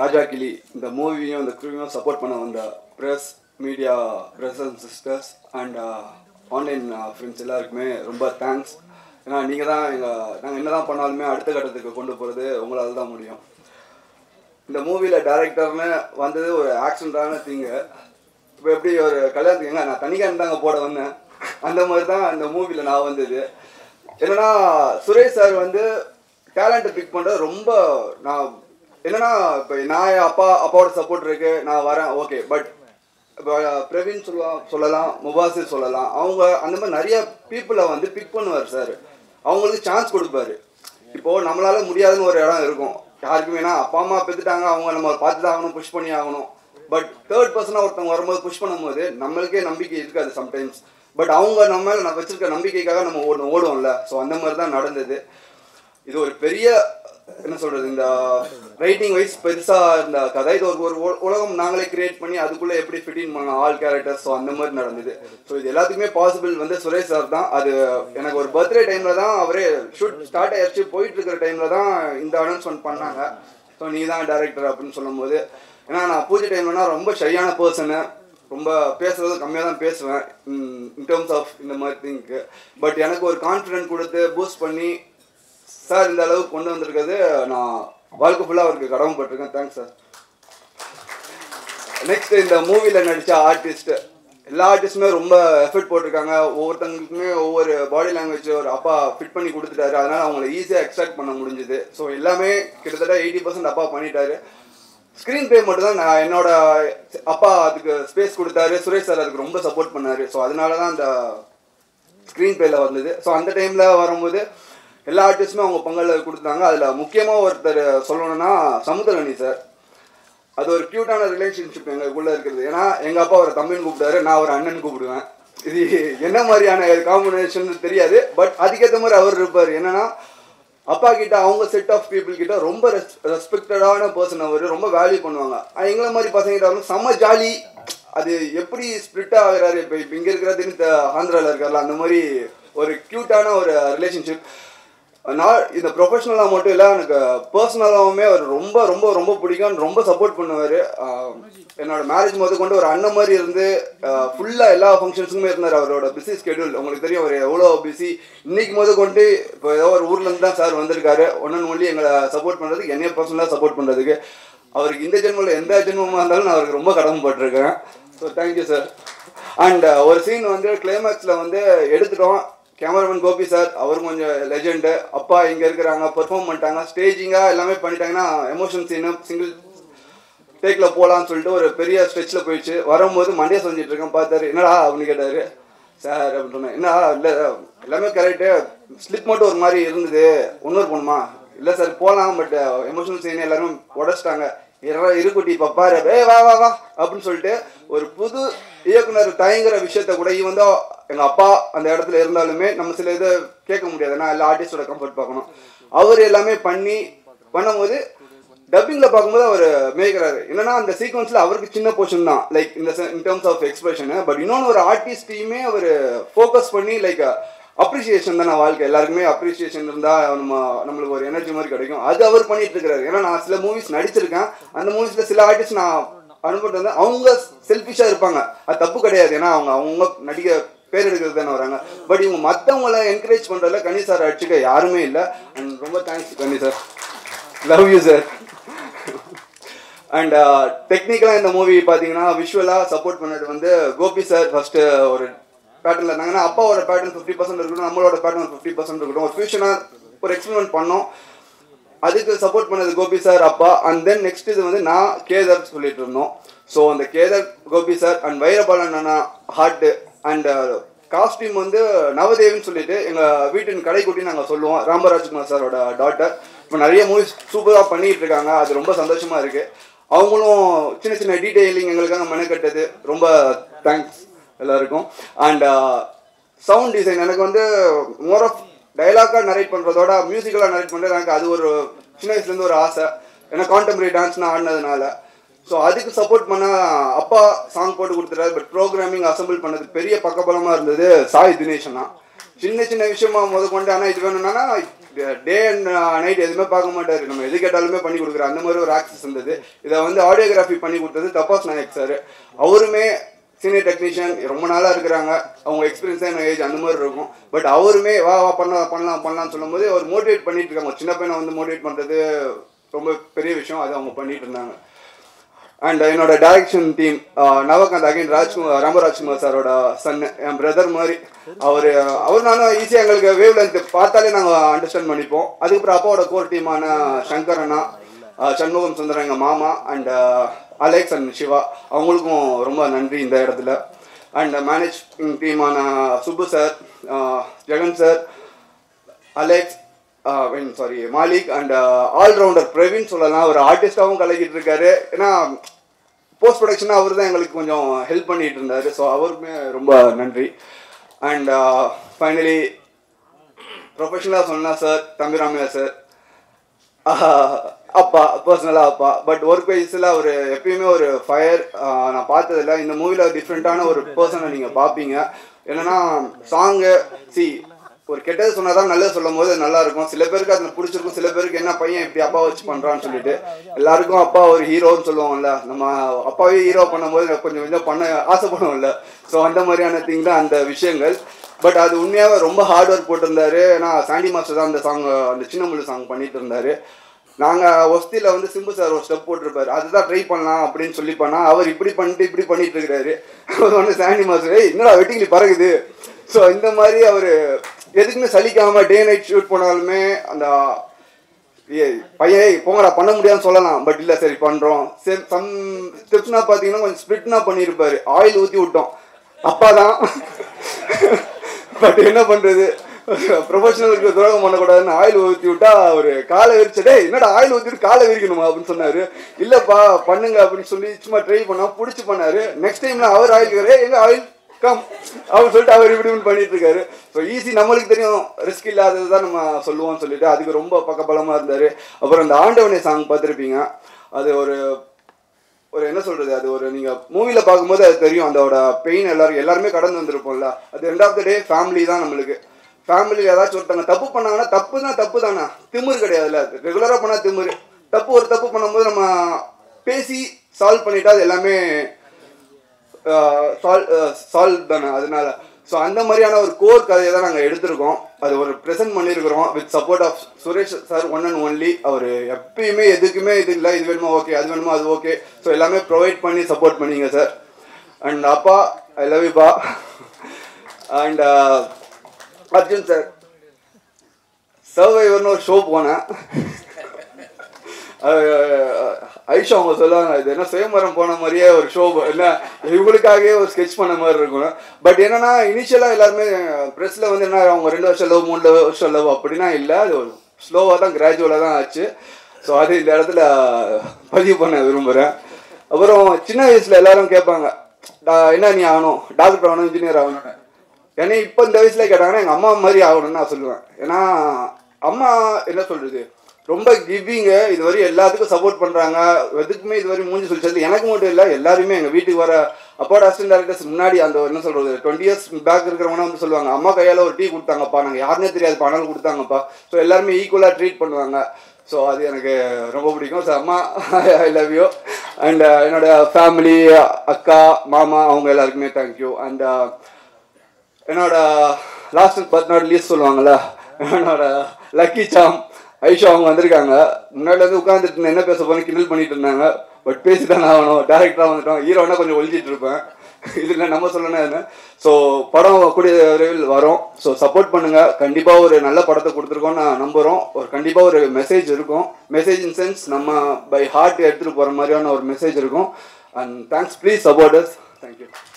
ராஜா கிளி இந்த மூவியும் இந்த க்ரூவையும் சப்போர்ட் பண்ண வந்த press media brothers and sisters and online friends எல்லாருக்குமே ரொம்ப தேங்க்ஸ் ஏன்னா நீங்கள் தான் எங்கள் நாங்கள் என்ன தான் பண்ணாலுமே அடுத்த கட்டத்துக்கு கொண்டு போகிறது உங்களால் தான் முடியும் இந்த மூவியில் டேரக்டர்னு வந்தது ஒரு ஆக்சிடென்டான திங்கு இப்போ எப்படி ஒரு கல்யாணத்துக்கு எங்க நான் தனிக்கான் தாங்க போட வந்தேன் அந்த மாதிரி தான் இந்த மூவியில் நான் வந்தது என்னன்னா சுரேஷ் சார் வந்து டேலண்ட்டை பிக் பண்ணுறது ரொம்ப நான் என்னன்னா இப்போ நான் என் அப்பா அப்பாவோட சப்போர்ட் இருக்கு நான் வரேன் ஓகே பட் இப்போ பிரவீன் சொல்லலாம் சொல்லலாம் முபாசிர் சொல்லலாம் அவங்க அந்த மாதிரி நிறைய பீப்புளை வந்து பிக் பண்ணுவார் சார் அவங்களுக்கு சான்ஸ் கொடுப்பாரு இப்போ நம்மளால முடியாதுன்னு ஒரு இடம் இருக்கும் யாருக்குமே வேணா அப்பா அம்மா பெற்றுட்டாங்க அவங்க நம்ம பார்த்து தான் ஆகணும் புஷ் பண்ணி ஆகணும் பட் தேர்ட் பர்சனாக ஒருத்தவங்க வரும்போது புஷ் பண்ணும்போது நம்மளுக்கே நம்பிக்கை இருக்காது சம்டைம்ஸ் பட் அவங்க நம்ம மேல நான் வச்சிருக்க நம்பிக்கைக்காக நம்ம ஓடும் ஓடுவோம்ல ஸோ அந்த மாதிரி தான் நடந்தது இது ஒரு பெரிய என்ன சொல்றது இந்த ரைட்டிங் வைஸ் பெருசா இருந்த கதை இது ஒரு ஒரு உல- உலகம் நாங்களே கிரியேட் பண்ணி அதுக்குள்ள எப்படி ஃபிட்டின் பண்ணலாம் ஆல் கேரக்டர்ஸ் ஸோ அந்த மாதிரி நடந்தது ஸோ இது எல்லாத்துக்குமே பாசிபிள் வந்து சுரேஷ் சார் தான் அது எனக்கு ஒரு பர்த்டே டைம்ல தான் அவரே ஷூட் ஸ்டார்ட் ஆயிடுச்சு போயிட்டு இருக்கிற டைம்ல தான் இந்த அனௌன்ஸ்மெண்ட் பண்ணாங்க ஸோ நீ தான் டேரக்டர் அப்படின்னு சொல்லும்போது ஏன்னா நான் பூஜை டைம்லனா ரொம்ப ஷையான பர்சனு ரொம்ப பேசுறது கம்மியாக தான் பேசுவேன் இன் டேர்ம்ஸ் ஆஃப் இந்த மாதிரி திங்க்கு பட் எனக்கு ஒரு கான்ஃபிடென்ட் கொடுத்து பூஸ்ட் பண்ணி சார் இந்த அளவுக்கு கொண்டு வந்திருக்கிறது நான் வாழ்க்கை ஃபுல்லாக அவருக்கு கடமைப்பட்டிருக்கேன் தேங்க்ஸ் சார் நெக்ஸ்ட் இந்த மூவியில் நடித்த ஆர்டிஸ்ட் எல்லா ஆர்டிஸ்ட்டுமே ரொம்ப எஃபர்ட் போட்டிருக்காங்க ஒவ்வொருத்தங்களுக்குமே ஒவ்வொரு பாடி லாங்குவேஜ் ஒரு அப்பா ஃபிட் பண்ணி கொடுத்துட்டாரு அதனால அவங்கள ஈஸியாக எக்ஸ்ட்ராக்ட் பண்ண முடிஞ்சுது ஸோ எல்லாமே கிட்டத்தட்ட எயிட்டி பர்சன்ட் அப்பா பண்ணிட்டாரு ஸ்க்ரீன் ப்ளே மட்டும் தான் நான் என்னோட அப்பா அதுக்கு ஸ்பேஸ் கொடுத்தாரு சுரேஷ் சார் அதுக்கு ரொம்ப சப்போர்ட் பண்ணாரு ஸோ அதனால தான் அந்த ஸ்க்ரீன் பிளேல வந்தது ஸோ அந்த டைமில் வரும்போது எல்லா ஆர்டிஸ்ட்டுமே அவங்க பங்களில் கொடுத்தாங்க அதில் முக்கியமாக ஒருத்தர் சொல்லணும்னா சமுத்திரகனி சார் அது ஒரு க்யூட்டான ரிலேஷன்ஷிப் எங்களுக்குள்ளே இருக்கிறது ஏன்னா எங்கள் அப்பா ஒரு தம்பின்னு கூப்பிட்டாரு நான் ஒரு அண்ணன் கூப்பிடுவேன் இது என்ன மாதிரியான காம்பினேஷன் தெரியாது பட் அதுக்கேற்ற மாதிரி அவர் இருப்பார் என்னன்னா அப்பா கிட்ட அவங்க செட் ஆஃப் பீப்புள் கிட்ட ரொம்ப ரெஸ்பெக்டடான பர்சன் அவர் ரொம்ப வேல்யூ பண்ணுவாங்க ஆனா, எங்களை மாதிரி பசங்க கிட்ட வந்து செம்ம ஜாலி அது எப்படி ஸ்ப்ளிட் ஆகுறாரு இப்போ இப்போ இங்கே இருக்கிற தினத்த ஆந்திராவில் இருக்கார்ல அந்த மாதிரி ஒரு க்யூட்டான ஒரு ரிலேஷன்ஷிப் நான் இந்த ப்ரொஃபஷனலாக மட்டும் இல்லை எனக்கு பர்சனலாகவுமே அவர் ரொம்ப ரொம்ப ரொம்ப பிடிக்கும் ரொம்ப சப்போர்ட் பண்ணுவார் என்னோட மேரேஜ் முத கொண்டு ஒரு அண்ணன் மாதிரி இருந்து ஃபுல்லாக எல்லா ஃபங்க்ஷன்ஸுக்குமே இருந்தார் அவரோட பிஸி ஸ்கெடியூல் உங்களுக்கு தெரியும் அவர் எவ்வளோ பிஸி இன்னைக்கு முத கொண்டு இப்போ ஏதோ ஒரு ஊர்லேருந்து தான் சார் வந்திருக்காரு ஒன்று ஒன்லி எங்களை சப்போர்ட் பண்ணுறதுக்கு என்னைய பர்சனலாக சப்போர்ட் பண்ணுறதுக்கு அவருக்கு இந்த ஜென்மத்தில் எந்த ஜென்மமாக இருந்தாலும் நான் அவருக்கு ரொம்ப கடமைப்பட்டிருக்கேன் ஸோ தேங்க்யூ சார் அண்ட் ஒரு சீன் வந்து கிளைமேக்ஸில் வந்து எடுத்துட்டோம் கேமராமேன் கோபி சார் அவரும் கொஞ்சம் லெஜெண்டு அப்பா இங்கே இருக்கிறாங்க பெர்ஃபார்ம் பண்ணிட்டாங்க ஸ்டேஜிங்காக எல்லாமே பண்ணிட்டாங்கன்னா எமோஷன் சீனு சிங்கிள் டேக்கில் போகலான்னு சொல்லிட்டு ஒரு பெரிய ஸ்ட்ரெச்சில் போயிடுச்சு வரும்போது மண்டே செஞ்சுட்டு இருக்கேன் பார்த்தாரு என்னடா அப்படின்னு கேட்டார் சார் அப்படின்னு சொன்னேன் என்ன இல்லை எல்லாமே கரெக்டு ஸ்லிப் மட்டும் ஒரு மாதிரி இருந்தது இன்னொரு போகணுமா இல்லை சார் போகலாம் பட் எமோஷனல் சீன் எல்லாரும் உடச்சிட்டாங்க இற இருக்குட்டி பப்பாரு ஏ வா வா வா அப்படின்னு சொல்லிட்டு ஒரு புது இயக்குனர் தயங்குற விஷயத்த கூட இவன் தான் எங்கள் அப்பா அந்த இடத்துல இருந்தாலுமே நம்ம சில இதை கேட்க முடியாது ஏன்னா எல்லா ஆர்டிஸ்டோட கம்ஃபர்ட் பார்க்கணும் அவர் எல்லாமே பண்ணி பண்ணும்போது டப்பிங்ல பார்க்கும்போது அவர் மேய்க்கிறாரு என்னன்னா அந்த சீக்வன்ஸ்ல அவருக்கு சின்ன போர்ஷன் தான் லைக் இந்த in terms of expression but இன்னொன்று ஒரு ஆர்டிஸ்டையுமே அவர் ஃபோக்கஸ் பண்ணி லைக் அப்ரிசியேஷன் தானே வாழ்க்கை எல்லாருக்குமே அப்ரிசியேஷன் இருந்தா நம்ம நம்மளுக்கு ஒரு எனர்ஜி மாதிரி கிடைக்கும் அது அவர் பண்ணிட்டு இருக்கிறாரு ஏன்னா நான் சில மூவிஸ் நடிச்சிருக்கேன் அந்த மூவிஸ்ல சில ஆர்டிஸ்ட் நான் அனுப்பிட்டு வந்து அவங்க செல்ஃபிஷா இருப்பாங்க அது தப்பு கிடையாது ஏன்னா அவங்க அவங்க நடிக்க பேர் எடுக்கிறது தானே வராங்க பட் இவங்க மற்றவங்கள என்கரேஜ் பண்றதுல கனி சார் அடிச்சுக்க யாருமே இல்லை அண்ட் ரொம்ப thanks Kani sir love you sir and டெக்னிக்கலாக இந்த மூவி பார்த்தீங்கன்னா விஷுவலாக சப்போர்ட் பண்ணது வந்து கோபி சார் ஃபஸ்ட்டு ஒரு பேட்டர்னில் இருந்தாங்கன்னா அப்பாவோட பேட்டர்ன் ஃபிஃப்டி பர்சன்ட் இருக்கட்டும் நம்மளோட பேட்டர்ன் ஃபிஃப்டி பர்சன்ட் இருக்கட்டும் ஒரு ஃபியூஷனாக ஒரு எக்ஸ்பெரிமெண்ட் பண்ணோம் அதுக்கு சப்போர்ட் பண்ணது கோபி சார் அப்பா அண்ட் தென் நெக்ஸ்ட் இது வந்து நான் கேதர் சொல்லிட்டு இருந்தோம் ஸோ அந்த கேதர் கோபி சார் அண்ட் வைரபாலன் அண்ணா ஹார்ட் அண்ட் காஸ்டியூம் வந்து நவதேவின்னு சொல்லிட்டு எங்கள் வீட்டின் கடைக்குட்டி நாங்கள் சொல்லுவோம் ராமராஜ்குமார் சாரோட டாட்டர் இப்போ நிறைய மூவிஸ் சூப்பராக பண்ணிட்டு இருக்காங்க அது ரொம்ப சந்தோஷமா இருக்கு அவங்களும் சின்ன சின்ன டீட்டெயிலிங் எங்களுக்காக மெனக்கட்டது ரொம்ப தேங்க்ஸ் எல்லாருக்கும் அண்ட் சவுண்ட் டிசைன் எனக்கு வந்து மோர் ஆஃப் டைலாக்காக நரேட் பண்ணுறதோட மியூசிக்கலாக நரேட் பண்ணுறது எனக்கு அது ஒரு சின்ன வயசுலேருந்து ஒரு ஆசை ஏன்னா கான்டெம்பரரி டான்ஸ் நான் ஆடினதுனால ஸோ அதுக்கு சப்போர்ட் பண்ண அப்பா சாங் போட்டு கொடுத்துட்டாரு பட் ப்ரோக்ராமிங் அசம்பிள் பண்ணது பெரிய பக்கபலமாக இருந்தது சாய் தினேஷனா சின்ன சின்ன விஷயமா முத கொண்டு ஆனால் இது வேணும்னா டே அண்ட் நைட் எதுவுமே பார்க்க மாட்டாரு நம்ம எது கேட்டாலுமே பண்ணி கொடுக்குற அந்த மாதிரி ஒரு ஆக்சஸ் இருந்தது இதை வந்து ஆடியோகிராஃபி பண்ணி கொடுத்தது தபாஸ் நாயக் சார் அவருமே சீனியர் டெக்னீஷியன் ரொம்ப நாளாக இருக்கிறாங்க அவங்க எக்ஸ்பீரியன்ஸ் என்ன ஏஜ் அந்த மாதிரி இருக்கும் பட் அவருமே வா வா பண்ணலாம் பண்ணலாம் பண்ணலாம்னு சொல்லும்போது அவர் மோட்டிவேட் பண்ணிட்டு இருக்காங்க ஒரு சின்ன பையனை வந்து மோட்டிவேட் பண்ணுறது ரொம்ப பெரிய விஷயம் அது அவங்க பண்ணிட்டு இருந்தாங்க அண்ட் என்னோட direction team Navakanth again Rajkumar Ramarajkumar சாரோட சன் என் பிரதர் மாதிரி அவர் அவர் நானும் ஈஸியாக எங்களுக்கு வேவ் லென்த் பார்த்தாலே நாங்கள் அண்டர்ஸ்டாண்ட் பண்ணிப்போம் அதுக்கப்புறம் அப்பாவோட கோர் டீமான சங்கர் அண்ணா அஹ், சண்முகம் சுந்தரம் எங்கள் மாமா அண்ட் அலெக்ஸ் அண்ட் சிவா அவங்களுக்கும் ரொம்ப நன்றி இந்த இடத்துல அண்ட் மேனேஜ் டீமான Subbu sir Jagan sir Alex sorry Malik and allrounder Praveen சொல்லலாம் ஒரு ஆர்டிஸ்டாகவும் கலக்கிட்டு இருக்காரு ஏன்னா போஸ்ட் ப்ரொடக்ஷனாக அவர் தான் எங்களுக்கு கொஞ்சம் ஹெல்ப் பண்ணிட்டு இருந்தார் ஸோ அவருக்குமே ரொம்ப நன்றி அண்ட் ஃபைனலி ப்ரொஃபஷனலாக சொன்னா சார் தம்பி ராமையா சார் அப்பா பர்சனலாக அப்பா பட் ஒர்க் வைஸில் அவர் எப்பயுமே ஒரு ஃபயர் நான் பார்த்ததில்ல இந்த மூவியில் டிஃப்ரெண்ட்டான ஒரு பர்சனை நீங்கள் பார்ப்பீங்க என்னன்னா சாங்கு சி ஒரு கெட்டது சொன்னால் தான் நல்லது சொல்லும் போது அது நல்லா இருக்கும் சில பேருக்கு அதில் பிடிச்சிருக்கும் சில பேருக்கு என்ன பையன் இப்படி அப்பா வச்சு பண்ணுறான்னு சொல்லிட்டு எல்லாருக்கும் அப்பா ஒரு ஹீரோன்னு சொல்லுவோம்ல நம்ம அப்பாவே ஹீரோ பண்ணும்போது கொஞ்சம் கொஞ்சம் பண்ண ஆசைப்படுவோம்ல ஸோ அந்த மாதிரியான திங் தான் அந்த விஷயங்கள் பட் அது உண்மையாகவே ரொம்ப ஹார்ட் ஒர்க் போட்டிருந்தாரு ஏன்னா சாண்டி மாஸ்டர் தான் அந்த சாங் அந்த சின்ன முள்ளு சாங் பண்ணிட்டு இருந்தாரு நாங்கள் ஒஸ்தியில் வந்து சிம்பு சார் ஒரு ஸ்டெப் போட்டிருப்பாரு அதுதான் ட்ரை பண்ணலாம் அப்படின்னு சொல்லி பண்ணா அவர் இப்படி பண்ணிட்டு இப்படி பண்ணிட்டு இருக்கிறாரு அவர் வந்து சாண்டி மாஸ்டர் "ஏய், என்னடா வெட்டிக்கிளி பறகுது ஸோ இந்த மாதிரி அவர் எதுக்குமே சலிக்காம டே நைட் ஷூட் போனாலுமே அந்த ஏய் பையன் ஏய், போங்கடா பண்ண முடியாதுன்னு சொல்லலாம் பட் இல்லை சரி பண்ணுறோம் சரி சம் ஸ்டெப்ஸ்னா பார்த்தீங்கன்னா கொஞ்சம் ஸ்பிரிட்னா பண்ணியிருப்பாரு ஆயில் ஊற்றி விட்டோம் அப்பா தான் பட் என்ன பண்ணுறது ப்ரொஃபஷனலுக்கு துரோகம் பண்ணக்கூடாதுன்னு ஆயில் ஊற்றி விட்டா அவர் காலை விரிச்சடே என்னடா ஆயில் ஊற்றிட்டு காலை விரிக்கணுமா அப்படின்னு சொன்னார் இல்லைப்பா பண்ணுங்க அப்படின்னு சொல்லி சும்மா ட்ரை பண்ணா பிடிச்சி பண்ணாரு நெக்ஸ்ட் டைம்ல அவர் ஆயில் எங்க ஆயில் கம் அவர் சொல்லிட்டு அவர் இப்படி இப்படி பண்ணிட்டு இருக்காரு ஸோ ஈஸி நம்மளுக்கு தெரியும் ரிஸ்க் இல்லாதது தான் நம்ம சொல்லுவோம்னு சொல்லிட்டு அதுக்கு ரொம்ப பக்கபலமாக இருந்தார் அப்புறம் அந்த ஆண்டவனை சாங் பார்த்துருப்பீங்க அது ஒரு ஒரு என்ன சொல்றது அது ஒரு நீங்க மூவில பார்க்கும்போது அது தெரியும் அதோட பெயின் எல்லாரும் எல்லாருமே கடந்து வந்திருப்போம்ல அது end of the day family தான் நம்மளுக்கு ஃபேமிலி ஏதாச்சும் ஒருத்தவங்க தப்பு பண்ணாங்கன்னா தப்பு தான் தப்பு தானே திமிர் கிடையாதுல்ல ரெகுலராக பண்ணால் திமிர் தப்பு ஒரு தப்பு பண்ணும்போது நம்ம பேசி சால்வ் பண்ணிட்டா அது எல்லாமே சால்வ் சால்வ் தானே அதனால ஸோ அந்த மாதிரியான ஒரு கோர் கதையை தான் நாங்கள் எடுத்திருக்கோம் அது ஒரு ப்ரெசென்ட் பண்ணியிருக்கிறோம் with support of Suresh sir one and only அவர் எப்பயுமே எதுக்குமே இது இல்லை இது வேணுமா ஓகே அது வேணுமா அது ஓகே ஸோ எல்லாமே ப்ரொவைட் பண்ணி சப்போர்ட் பண்ணீங்க சார் அண்ட் அப்பா ஐ லவ் யூ பா அண்ட் அர்ஜுன் சார் சர்வைவர்னு ஒரு ஷோ போனேன் அஹ் ஐஷா அவங்க சொல்லுவாங்க இது என்ன சுயமரம் போன மாதிரியே ஒரு ஷோ என்ன இவங்களுக்காகவே ஒரு ஸ்கெட்ச் பண்ண மாதிரி இருக்கும் பட் என்னன்னா இனிஷியலாக எல்லாருமே ப்ரெஸ்ஸில் வந்து என்ன அவங்க ரெண்டு வருஷம் லவ் மூணு வருஷம் லவ் அப்படின்னா இல்லை அது ஒரு ஸ்லோவாக தான் கிராஜுவலாக தான் ஆச்சு ஸோ அது இந்த இடத்துல பதிவு பண்ண விரும்புகிறேன் அப்புறம் சின்ன வயசில் எல்லாரும் கேட்பாங்க "டா- என்ன நீ ஆகணும் டாக்டர் ஆகணும் இன்ஜினியர் ஆகணும் என்னை இப்போ இந்த வயசுல கேட்டாங்கன்னா எங்கள் அம்மா மாதிரி ஆகணும்னு நான் சொல்லுவேன் ஏன்னா அம்மா என்ன சொல்றது ரொம்ப கிவிங்க இது வரையும் எல்லாத்துக்கும் சப்போர்ட் பண்ணுறாங்க எதுக்குமே இது வரையும் மூஞ்சி சொல்லி எனக்கு மட்டும் இல்லை எல்லாருமே எங்கள் வீட்டுக்கு வர அப்பாவோட அசிஸ்டன்ட் டேரக்டர்ஸ் முன்னாடி அந்த என்ன சொல்றது டுவெண்ட்டி இயர்ஸ் பேக் இருக்கிறவங்க வந்து சொல்லுவாங்க அம்மா கையால் ஒரு டீ கொடுத்தாங்கப்பா நாங்கள் யாருனே தெரியாது பணம் கொடுத்தாங்கப்பா ஸோ எல்லாருமே ஈக்குவலாக ட்ரீட் பண்ணுவாங்க ஸோ அது எனக்கு ரொம்ப பிடிக்கும் ஸோ அம்மா ஐ லவ் யூ அண்ட் என்னோட ஃபேமிலி அக்கா மாமா அவங்க எல்லாருக்குமே தேங்க்யூ அண்ட் என்னோட லாஸ்ட் பத் நாட் லீஸ்ட் சொல்லுவாங்கல்ல என்னோட லக்கி சாம் ஐஷா அவங்க வந்திருக்காங்க முன்னாடி வந்து உட்காந்துட்டு இருந்தேன், என்ன பேச போறேன் கிண்டல் பண்ணிட்டு இருந்தாங்க பட் பேசி தான் ஆகணும் டேரக்டராக வந்துட்டோம் ஹீரோனா கொஞ்சம் ஒழிச்சிட்டு இருப்பேன் இதில் நம்ம சொல்லணும் என்ன ஸோ படம் கூடிய விரைவில் வரும் ஸோ சப்போர்ட் பண்ணுங்க கண்டிப்பாக ஒரு நல்ல படத்தை கொடுத்துருக்கோம் நான் நம்புகிறோம் ஒரு கண்டிப்பாக ஒரு மெசேஜ் இருக்கும் மெசேஜ் இன் சென்ஸ் நம்ம பை ஹார்ட் எடுத்துகிட்டு போகிற மாதிரியான ஒரு மெசேஜ் இருக்கும் and thanks please support us thank you